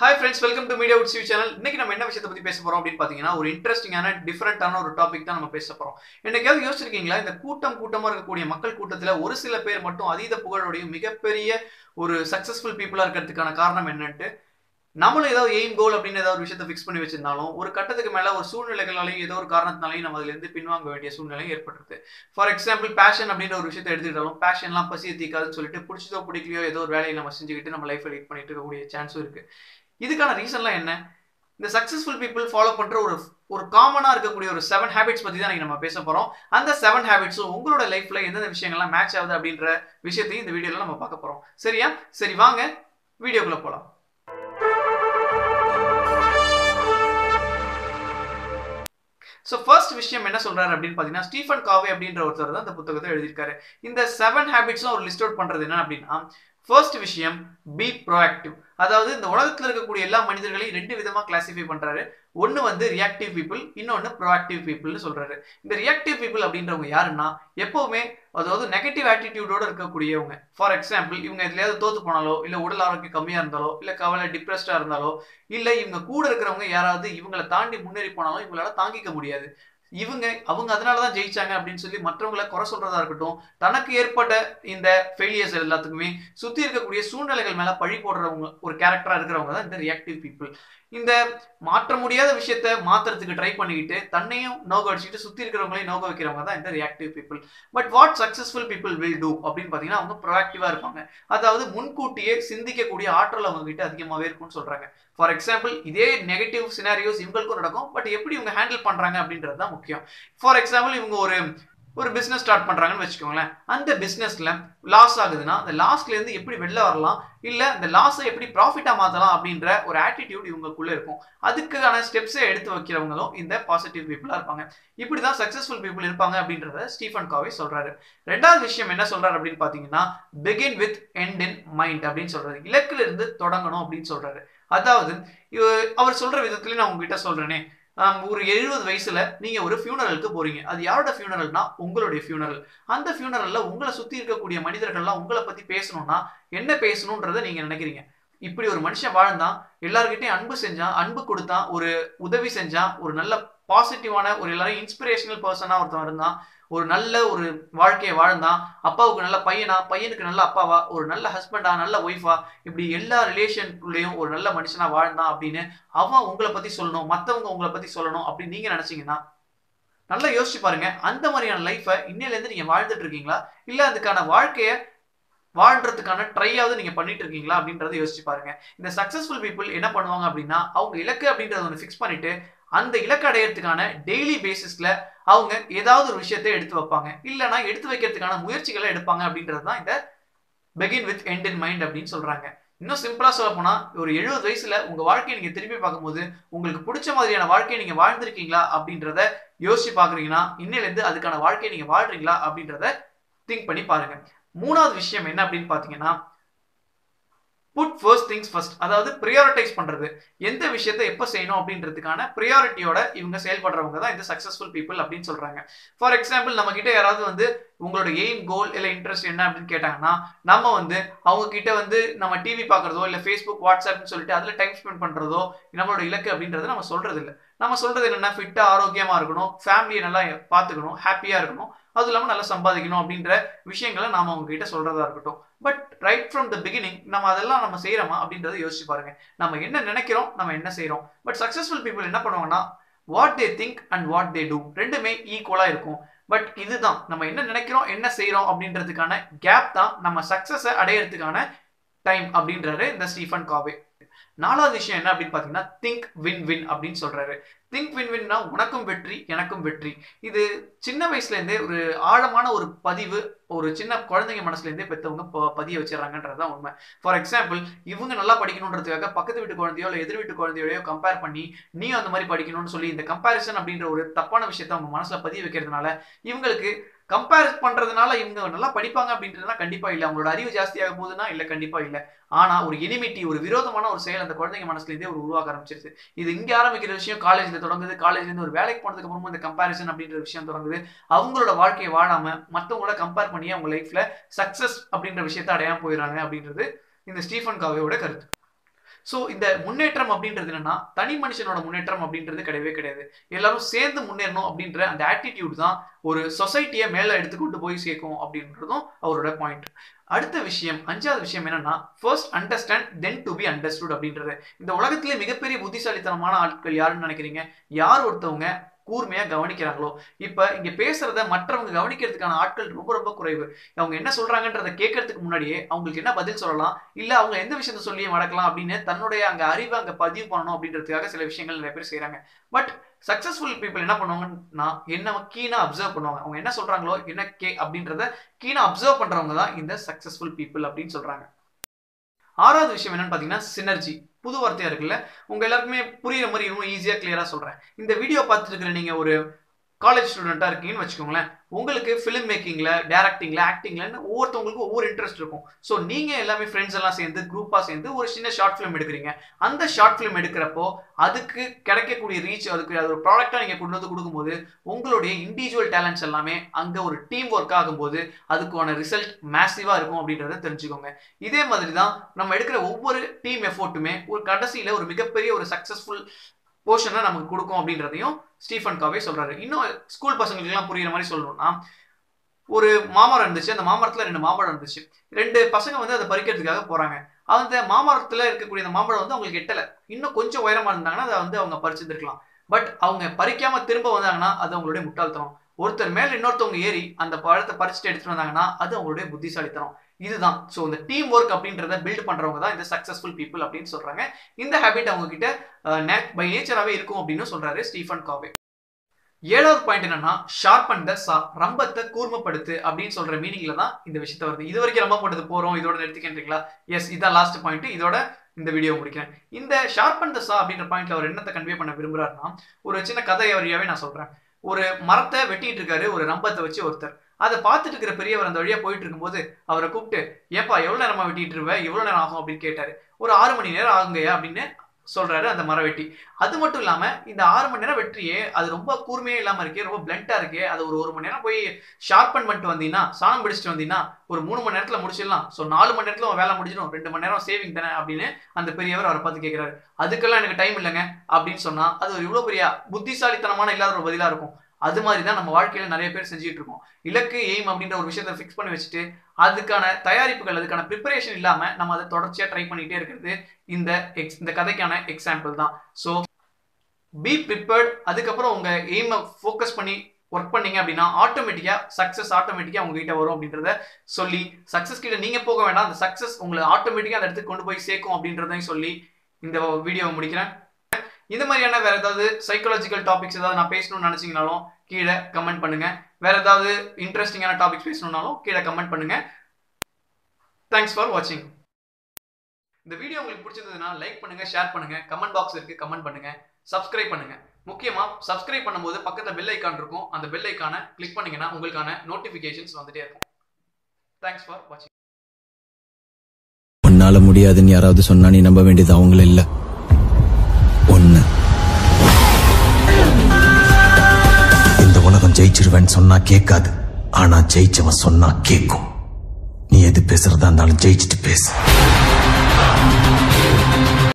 hi friends welcome to media woods channel இன்னைக்கு நம்ம என்ன விஷயத்தை பத்தி பேச போறோம் அப்படின்னு பாத்தீங்கன்னா ஒரு இன்ட்ரெஸ்டிங்கான டிஃபரெண்டான ஒரு டாபிக் தான் நம்ம பேச போறோம் என்னைக்காவது யோசிச்சிருக்கீங்களா இந்த கூட்டம் கூட்டமா இருக்கக்கூடிய மக்கள் கூட்டத்துல ஒரு சில பேர் மட்டும் அதீத புகழோடைய மிகப்பெரிய ஒரு சக்சஸ்ஃபுல் பீப்புளா இருக்கிறதுக்கான காரணம் என்னன்ட்டு நம்மளும் ஏதாவது எய்ம் கோல் அப்படின்னு ஏதாவது ஒரு விஷயத்தை ஃபிக்ஸ் பண்ணி வச்சிருந்தாலும் ஒரு கட்டத்துக்கு மேல ஒரு சூழ்நிலைகளாலையும் ஏதோ ஒரு காரணத்தினாலையும் நம்ம அதுல இருந்து பின்வாங்க வேண்டிய சூழ்நிலை ஏற்பட்டுருது ஃபார் எக்ஸாம்பிள் பேஷன் அப்படின்ற ஒரு விஷயத்தை எடுத்துக்கிட்டாலும் பேஷன்லாம் பசியை தீக்காதுன்னு சொல்லிட்டு பிடிச்சதோ பிடிக்கலையோ ஏதோ ஒரு வேலையை நம்ம செஞ்சுக்கிட்டு நம்ம லைஃப்பை லீட் பண்ணிட்டு இருக்கக்கூடிய சான்ஸும் இருக்கு இதுக்கான ரீசன்லாம் என்ன இந்த சக்ஸஸ்ஃபுல் பீப்புள் ஃபாலோ பண்ற ஒரு ஒரு காமனா இருக்கக்கூடிய ஒரு செவன் ஹேபிட்ஸ் பத்தி தான் நம்ம பேச போறோம் அந்த செவன் ஹேபிட்ஸும் உங்களோட லைஃப்ல எந்தெந்த விஷயங்கள்லாம் மேட்ச் ஆகுது அப்படின்ற விஷயத்தையும் இந்த வீடியோல நம்ம பார்க்க போறோம் சரியா சரி வாங்க வீடியோக்குள்ள போலாம் ஸோ ஃபர்ஸ்ட் விஷயம் என்ன சொல்றாரு அப்படின்னு பார்த்தீங்கன்னா ஸ்டீஃபன் காவே அப்படின்ற ஒருத்தர் தான் இந்த புத்தகத்தை எழுதியிருக்காரு இந்த செவன் ஹேபிட்ஸும் அவர் லிஸ்ட் அவுட் பண்றது என்ன அப்படின்னா ஃபர்ஸ்ட் விஷயம் பி ப்ரோஆக்டிவ் அதாவது இந்த உலகத்தில் இருக்கக்கூடிய எல்லா மனிதர்களையும் ரெண்டு விதமாக கிளாசிஃபை பண்றாரு ஒன்று வந்து ரியாக்டிவ் பீப்புள் இன்னொன்று ப்ரோஆக்டிவ் பீப்புள்னு சொல்றாரு இந்த ரியாக்டிவ் பீப்புள் அப்படின்றவங்க யாருன்னா எப்பவுமே அதாவது நெகட்டிவ் ஆட்டிடியூடோட இருக்கக்கூடியவங்க ஃபார் எக்ஸாம்பிள் இவங்க எதுலையாவது தோத்து போனாலோ இல்லை உடல் ஆரோக்கியம் கம்மியாக இருந்தாலோ இல்லை கவலை டிப்ரெஸ்டாக இருந்தாலோ இல்லை இவங்க கூட இருக்கிறவங்க யாராவது இவங்களை தாண்டி முன்னேறி போனாலும் இவங்களால தாங்கிக்க முடியாது இவங்க அவங்க அதனால தான் ஜெயிச்சாங்க அப்படின்னு சொல்லி மற்றவங்களை குறை சொல்றதா இருக்கட்டும் தனக்கு ஏற்பட்ட இந்த ஃபெயிலியர்ஸ் எல்லாத்துக்குமே சுத்தி இருக்கக்கூடிய சூழ்நிலைகள் மேல பழி போடுறவங்க ஒரு கேரக்டரா இருக்கிறவங்க தான் இந்த ரியாக்டிவ் பீப்புள் இந்த மாற்ற முடியாத விஷயத்த மாத்துறதுக்கு ட்ரை பண்ணிக்கிட்டு தன்னையும் நோக அடிச்சுட்டு சுத்தி இருக்கிறவங்களையும் நோக வைக்கிறவங்க தான் இந்த reactive people but what successful people will do அப்படின்னு பாத்தீங்கன்னா அவங்க ப்ரொஆக்டிவா இருப்பாங்க அதாவது முன்கூட்டியே சிந்திக்கக்கூடிய ஆற்றல் அவங்க கிட்ட அதிகமாகவே இருக்கும்னு சொல்றாங்க ஃபார் எக்ஸாம்பிள் இதே நெகட்டிவ் சினாரியோஸ் இவங்களுக்கும் நடக்கும் பட் எப்படி இவங்க ஹேண்டில் பண்றாங்க அப்படின்றது தான் முக்கியம் ஃபார் எக்ஸாம்பிள் இவங்க ஒரு ஒரு பிஸ்னஸ் ஸ்டார்ட் பண்றாங்கன்னு வச்சுக்கோங்களேன் அந்த பிஸ்னஸ்ல லாஸ் ஆகுதுன்னா அந்த லாஸ்ல இருந்து எப்படி வெளில வரலாம் இல்ல அந்த லாஸை எப்படி ப்ராஃபிட்டா மாத்தலாம் அப்படின்ற ஒரு ஆட்டிடியூட் இவங்களுக்குள்ள இருக்கும் அதுக்கான ஸ்டெப்ஸை எடுத்து வைக்கிறவங்களும் இந்த பாசிட்டிவ் பீப்புளா இருப்பாங்க இப்படிதான் சக்சஸ்ஃபுல் பீப்புள் இருப்பாங்க அப்படின்றத ஸ்டீஃபன் காவே சொல்றாரு ரெண்டாவது விஷயம் என்ன சொல்றாரு அப்படின்னு பாத்தீங்கன்னா begin with end in mind அப்படின்னு சொல்றாரு இலக்குல இருந்து தொடங்கணும் அப்படின்னு சொல்றாரு அதாவது அவர் சொல்ற விதத்துல நான் உங்ககிட்ட சொல்றேனே ஒரு எழுபது வயசுல நீங்க ஒரு ஃபியூனரலுக்கு போறீங்க அது யாரோட ஃபியூனரல்னா உங்களுடைய ஃபியூனரல் அந்த ஃபியூனரல்ல உங்களை சுத்தி இருக்கக்கூடிய மனிதர்கள்லாம் உங்களை பத்தி பேசணும்னா என்ன பேசணும்ன்றத நீங்க நினைக்கிறீங்க இப்படி ஒரு மனுஷன் வாழ்ந்தான் எல்லார்கிட்டையும் அன்பு செஞ்சான் அன்பு கொடுத்தான் ஒரு உதவி செஞ்சான் ஒரு நல்ல பாசிட்டிவான ஒரு எல்லாரும் இன்ஸ்பிரேஷனல் பர்சனா ஒருத்தன் இருந்தான் ஒரு நல்ல ஒரு வாழ்க்கையை வாழ்ந்தான் அப்பாவுக்கு நல்ல பையனா பையனுக்கு நல்ல அப்பாவா ஒரு நல்ல ஹஸ்பண்டா நல்ல ஒய்ஃபா இப்படி எல்லா ரிலேஷனுக்குள்ளேயும் ஒரு நல்ல மனுஷனா வாழ்ந்தான் அப்படின்னு அவன் உங்களை பத்தி சொல்லணும் மற்றவங்க உங்களை பத்தி சொல்லணும் அப்படின்னு நீங்க நினைச்சீங்கன்னா நல்லா யோசிச்சு பாருங்க அந்த மாதிரியான லைஃபை இன்னையிலேருந்து நீங்க வாழ்ந்துட்டு இருக்கீங்களா இல்ல அதுக்கான வாழ்க்கைய வாழ்றதுக்கான ட்ரையாவது நீங்க பண்ணிட்டு இருக்கீங்களா அப்படின்றத யோசிச்சு பாருங்க இந்த சக்சஸ்ஃபுல் பீப்புள் என்ன பண்ணுவாங்க அப்படின்னா அவங்க இலக்கு அப்படின்றத ஒன்று ஃபிக்ஸ் பண்ணிட்டு அந்த இலக்கு அடையிறதுக்கான டெய்லி பேசிஸ்ல அவங்க ஏதாவது ஒரு விஷயத்தை எடுத்து வைப்பாங்க இல்லைன்னா எடுத்து வைக்கிறதுக்கான முயற்சிகளை எடுப்பாங்க அப்படின்றது தான் இந்த begin with end in mind அப்படின்னு சொல்றாங்க இன்னும் சிம்பிளா சொல்ல போனா ஒரு எழுபது வயசுல உங்க வாழ்க்கையை நீங்க திரும்பி பார்க்கும்போது உங்களுக்கு பிடிச்ச மாதிரியான வாழ்க்கையை நீங்க வாழ்ந்திருக்கீங்களா அப்படின்றத யோசிச்சு பாக்குறீங்கன்னா இன்னில இருந்து அதுக்கான வாழ்க்கையை நீங்க வாழ்றீங்களா அப்படின்றத திங்க் பண்ணி பாருங்க மூணாவது விஷயம் என்ன அப்படின்னு பாத்தீங்கன்னா புட் ஃபர்ஸ்ட் திங்ஸ் ஃபர்ஸ்ட் அதாவது ப்ரியாரிட்டைஸ் பண்றது எந்த விஷயத்தை எப்போ செய்யணும் அப்படின்றதுக்கான ப்ரியாரிட்டியோட இவங்க செயல்படுறவங்க தான் இந்த சக்சஸ்ஃபுல் பீப்புள் அப்படின்னு சொல்றாங்க ஃபார் எக்ஸாம்பிள் நம்ம கிட்ட யாராவது வந்து உங்களோட எய்ம் கோல் இல்லை இன்ட்ரெஸ்ட் என்ன அப்படின்னு கேட்டாங்கன்னா நம்ம வந்து அவங்க கிட்ட வந்து நம்ம டிவி பார்க்குறதோ இல்லை ஃபேஸ்புக் வாட்ஸ்அப்னு சொல்லிட்டு அதில் டைம் ஸ்பெண்ட் பண்ணுறதோ நம்மளோட இலக்கு அப்படின்றத நம்ம சொல்றது இல்லை நம்ம சொல்றது என்னன்னா ஃபிட்டா ஆரோக்கியமா இருக்கணும் ஃபேமிலியை நல்லா பார்த்துக்கணும் ஹாப்பியா இருக்கணும் அது இல்லாமல் நல்லா சம்பாதிக்கணும் அப்படின்ற விஷயங்களை நாம அவங்க கிட்ட சொல்றதா இருக்கட்டும் but right from the beginning நம்ம அதெல்லாம் நம்ம செய்யறோமா அப்படின்றத யோசிச்சு பாருங்க நம்ம என்ன நினைக்கிறோம் நம்ம என்ன செய்யறோம் பட் சக்சஸ்ஃபுல் பீப்புள் என்ன பண்ணுவாங்கன்னா what they think and what they do ரெண்டுமே ஈக்குவலா இருக்கும் பட் இதுதான் நம்ம என்ன நினைக்கிறோம் என்ன செய்யறோம் அப்படின்றதுக்கான கேப் தான் நம்ம சக்சஸை அடையிறதுக்கான டைம் அப்படின்றாரு இந்த ஸ்டீஃபன் காவே நாலாவது விஷயம் என்ன அப்படின்னு பார்த்தீங்கன்னா திங்க் வின் வின் அப்படின்னு சொல்றாரு திங்க் வின் வின்னா உனக்கும் வெற்றி எனக்கும் வெற்றி இது சின்ன வயசுல இருந்தே ஒரு ஆழமான ஒரு பதிவு ஒரு சின்ன குழந்தைங்க மனசுல இருந்தே பெற்றவங்க பதிய வச்சிடறாங்கன்றதுதான் உண்மை ஃபார் எக்ஸாம்பிள் இவங்க நல்லா படிக்கணுன்றதுக்காக பக்கத்து வீட்டு குழந்தையோ இல்லை எதிர் வீட்டு குழந்தையோடய கம்பேர் பண்ணி நீயும் அந்த மாதிரி படிக்கணும்னு சொல்லி இந்த கம்பேரிசன் அப்படின்ற ஒரு தப்பான விஷயத்த அவங்க மனசுல பதிய வைக்கிறதுனால இவங்களுக்கு கம்பேர் பண்றதுனால இவங்க நல்லா படிப்பாங்க அப்படின்றதுனா கண்டிப்பா இல்லை அவங்களோட அறிவு ஜாஸ்தியாக போகுதுன்னா இல்லை கண்டிப்பா இல்லை ஆனா ஒரு எனிமிட்டி ஒரு விரோதமான ஒரு செயல் அந்த குழந்தைங்க மனசுல இருந்தே ஒரு உருவாக்க ஆரம்பிச்சிருது இது இங்க ஆரம்பிக்கிற விஷயம் காலேஜ்ல தொடங்குது காலேஜ்ல இருந்து ஒரு வேலைக்கு போனதுக்கு அப்புறமும் இந்த கம்பேரிசன் அப்படின்ற விஷயம் தொடங்குது அவங்களோட வாழ்க்கையை வாழாம மற்றவங்களோட கம்பேர் பண்ணி அவங்க லைஃப்ல சக்சஸ் அப்படின்ற விஷயத்த அடையாம போயிடறாங்க அப்படின்றது இந்த ஸ்டீஃபன் காவேயோட கருத்து ஸோ இந்த முன்னேற்றம் அப்படின்றது என்னன்னா தனி மனுஷனோட முன்னேற்றம் அப்படின்றது கிடையவே கிடையாது எல்லாரும் சேர்ந்து முன்னேறணும் அப்படின்ற அந்த ஆட்டிடியூட் தான் ஒரு சொசைட்டியை மேலே எடுத்துக்கொண்டு போய் சேர்க்கும் அப்படின்றதும் அவரோட பாயிண்ட் அடுத்த விஷயம் அஞ்சாவது விஷயம் என்னன்னா first understand then to be understood அப்படின்றது இந்த உலகத்திலே மிகப்பெரிய புத்திசாலித்தனமான ஆட்கள் யாருன்னு நினைக்கிறீங்க யார் ஒருத்தவங்க கூர்மையா கவனிக்கிறாங்களோ இப்ப இங்க பேசுறத மற்றவங்க கவனிக்கிறதுக்கான ஆட்கள் ரொம்ப ரொம்ப குறைவு அவங்க என்ன சொல்றாங்கன்றத கேட்கறதுக்கு முன்னாடியே அவங்களுக்கு என்ன பதில் சொல்லலாம் இல்ல அவங்க எந்த விஷயத்த சொல்லி மடக்கலாம் அப்படின்னு தன்னுடைய அங்க அறிவை அங்க பதிவு பண்ணணும் அப்படின்றதுக்காக சில விஷயங்கள் நிறைய பேர் செய்யறாங்க பட் சக்சஸ்ஃபுல் பீப்புள் என்ன பண்ணுவாங்கன்னா என்ன கீனா அப்சர்வ் பண்ணுவாங்க அவங்க என்ன சொல்றாங்களோ என்ன கே அப்படின்றத கீனா அப்சர்வ் பண்றவங்க தான் இந்த சக்சஸ்ஃபுல் பீப்புள் அப்படின்னு சொல்றாங்க ஆறாவது விஷயம் என்னன்னு பாத்தீங்கன்னா சினர்ஜி புது வார்த்தையா இருக்குல்ல உங்க எல்லாருக்குமே புரியுற மாதிரி ரொம்ப ஈஸியா கிளியரா சொல்றேன் இந்த வீடியோ பார்த்துட்டு இருக்கிற நீங்க ஒரு காலேஜ் ஸ்டூடெண்ட்டாக இருக்கீங்கன்னு வச்சுக்கோங்களேன் உங்களுக்கு ஃபிலிம் மேக்கிங்கில் டேரக்டிங்கில் ஆக்டிங்லன்னு ஒவ்வொருத்தவங்களுக்கும் ஒவ்வொரு இன்ட்ரெஸ்ட் இருக்கும் ஸோ நீங்கள் எல்லாமே ஃப்ரெண்ட்ஸ் எல்லாம் சேர்ந்து குரூப்பாக சேர்ந்து ஒரு சின்ன ஷார்ட் ஃபிலிம் எடுக்கிறீங்க அந்த ஷார்ட் ஃபிலிம் எடுக்கிறப்போ அதுக்கு கிடைக்கக்கூடிய ரீச் அதுக்கு அது ஒரு ப்ராடக்டாக நீங்கள் கொண்டு வந்து கொடுக்கும்போது உங்களுடைய இண்டிவிஜுவல் டேலண்ட்ஸ் எல்லாமே அங்கே ஒரு டீம் ஒர்க் ஆகும்போது அதுக்கான ரிசல்ட் மேசிவாக இருக்கும் அப்படின்றத தெரிஞ்சுக்கோங்க இதே மாதிரி தான் நம்ம எடுக்கிற ஒவ்வொரு டீம் எஃபோர்ட்டுமே ஒரு கடைசியில் ஒரு மிகப்பெரிய ஒரு சக்ஸஸ்ஃபுல் போர்ஷனை நமக்கு கொடுக்கும் அப்படின்றதையும் ஸ்டீஃபன் காவே சொல்றாரு இன்னும் ஸ்கூல் பசங்களுக்குலாம் புரியுற மாதிரி சொல்லணும்னா ஒரு மாமரம் இருந்துச்சு அந்த மாமரத்துல ரெண்டு மாம்பழம் இருந்துச்சு ரெண்டு பசங்க வந்து அதை பறிக்கிறதுக்காக போறாங்க அந்த மாமரத்துல இருக்கக்கூடிய அந்த மாம்பழம் வந்து அவங்களுக்கு எட்டல இன்னும் கொஞ்சம் உயரமா இருந்தாங்கன்னா அதை வந்து அவங்க பறிச்சிருந்துருக்கலாம் பட் அவங்க பறிக்காம திரும்ப வந்தாங்கன்னா அது அவங்களுடைய முட்டாள்தனம் ஒருத்தர் மேல இன்னொருத்தவங்க ஏறி அந்த பழத்தை பறிச்சுட்டு எடுத்துட்டு வந்தாங்கன்னா அது அவங்களுடைய புத்திசாலித்தனம் இதுதான் ஸோ இந்த டீம் ஒர்க் அப்படின்றத பில்ட் பண்றவங்க தான் இந்த சக்சஸ்ஃபுல் பீப்புள் அப்படின்னு சொல்றாங்க இந்த ஹேபிட் அவங்க கிட்ட பை நேச்சராகவே இருக்கும் அப்படின்னு சொல்றாரு ஸ்டீஃபன் காவே ஏழாவது பாயிண்ட் என்னன்னா ஷார்பன் த சா ரம்பத்தை கூர்மப்படுத்து அப்படின்னு சொல்ற மீனிங்ல தான் இந்த விஷயத்த வருது இது வரைக்கும் ரொம்ப போட்டது போறோம் இதோட நிறுத்திக்கின்றீங்களா எஸ் இதான் லாஸ்ட் பாயிண்ட் இதோட இந்த வீடியோ முடிக்கிறேன் இந்த ஷார்பன் த சா அப்படின்ற பாயிண்ட்ல அவர் என்னத்தை கன்வே பண்ண விரும்புறாருன்னா ஒரு சின்ன கதை வழியாவே நான் சொல்றேன் ஒரு மரத்தை வெட்டிட்டு இருக்காரு ஒரு ரம்பத்தை வச்சு ஒருத்தர் அதை பார்த்துட்டு இருக்கிற பெரியவர் அந்த வழியா போயிட்டு இருக்கும்போது அவரை கூப்பிட்டு ஏப்பா எவ்வளவு நேரமா வெட்டிட்டு இருவ எவ்வளவு நேரம் ஆகும் அப்படின்னு கேட்டாரு ஒரு ஆறு மணி நேரம் ஆகுங்கயா அப்படின்னு சொல்றாரு அந்த மரம் வெட்டி அது மட்டும் இல்லாம இந்த ஆறு மணி நேரம் வெற்றியே அது ரொம்ப கூர்மையே இல்லாம இருக்கே ரொம்ப பிளண்டா இருக்கே அது ஒரு ஒரு மணி நேரம் போய் ஷார்பன் பண்ணிட்டு வந்தீங்கன்னா சாணம் பிடிச்சிட்டு வந்தீங்கன்னா ஒரு மூணு மணி நேரத்துல முடிச்சிடலாம் ஸோ நாலு மணி நேரத்துல உன் வேலை முடிஞ்சிடும் ரெண்டு மணி நேரம் சேவிங் தானே அப்படின்னு அந்த பெரியவர் அவரை பார்த்து கேட்கிறாரு அதுக்கெல்லாம் எனக்கு டைம் இல்லைங்க அப்படின்னு சொன்னா அது ஒரு இவ்வளவு பெரிய புத்திசாலித்தனமான இல்லாத ஒரு பதிலா இருக்கும் அது மாதிரி தான் நம்ம வாழ்க்கையில நிறைய பேர் செஞ்சுட்டு இருக்கோம் இலக்கு எய்ம் அப்படின்ற ஒரு விஷயத்தை ஃபிக்ஸ் பண்ணி வச்சுட்டு அதுக்கான தயாரிப்புகள் அதுக்கான ப்ரிப்பரேஷன் இல்லாம நம்ம அதை தொடர்ச்சியா ட்ரை பண்ணிட்டே இருக்கிறது இந்த எக்ஸ் இந்த கதைக்கான எக்ஸாம்பிள் தான் ஸோ பி ப்ரிப்பேர்ட் அதுக்கப்புறம் உங்க எய்மை ஃபோக்கஸ் பண்ணி ஒர்க் பண்ணீங்க அப்படின்னா ஆட்டோமேட்டிக்கா சக்சஸ் ஆட்டோமேட்டிக்கா உங்ககிட்ட வரும் அப்படின்றத சொல்லி சக்சஸ் கிட்ட நீங்க போக வேண்டாம் அந்த சக்சஸ் உங்களை ஆட்டோமேட்டிக்கா அந்த இடத்துக்கு கொண்டு போய் சேர்க்கும் அப்படின்றதையும் சொல்லி இந்த வீடியோவை முடிக்கிறேன் இந்த மாதிரியான வேற ஏதாவது சைக்காலஜிக்கல் டாபிக்ஸ் ஏதாவது நான் பேசணும்னு நினைச்சீங்கனாலும் கீழே கமெண்ட் பண்ணுங்க வேற ஏதாவது இன்ட்ரெஸ்டிங்கான டாபிக்ஸ் பேசணும்னாலும் கீழே கமெண்ட் பண்ணுங்க தேங்க்ஸ் ஃபார் வாட்சிங் இந்த வீடியோ உங்களுக்கு பிடிச்சிருந்ததுன்னா லைக் பண்ணுங்க ஷேர் பண்ணுங்க கமெண்ட் பாக்ஸ் இருக்கு கமெண்ட் பண்ணுங்க சப்ஸ்கிரைப் பண்ணுங்க முக்கியமா சப்ஸ்கிரைப் பண்ணும்போது பக்கத்துல பெல் ஐக்கான் இருக்கும் அந்த பெல் ஐக்கானை கிளிக் பண்ணீங்கன்னா உங்களுக்கான நோட்டிபிகேஷன்ஸ் வந்துட்டே இருக்கும் தேங்க்ஸ் ஃபார் வாட்சிங் உன்னால முடியாதுன்னு யாராவது சொன்னா நீ நம்ப வேண்டியது அவங்கள இல்ல ஒண்ணு இந்த உலகம் ஜெயிச்சிருவேன்னு சொன்னா கேட்காது ஆனா ஜெயிச்சவன் சொன்னா கேட்கும் நீ எது பேசுறதா இருந்தாலும் ஜெயிச்சுட்டு பேசு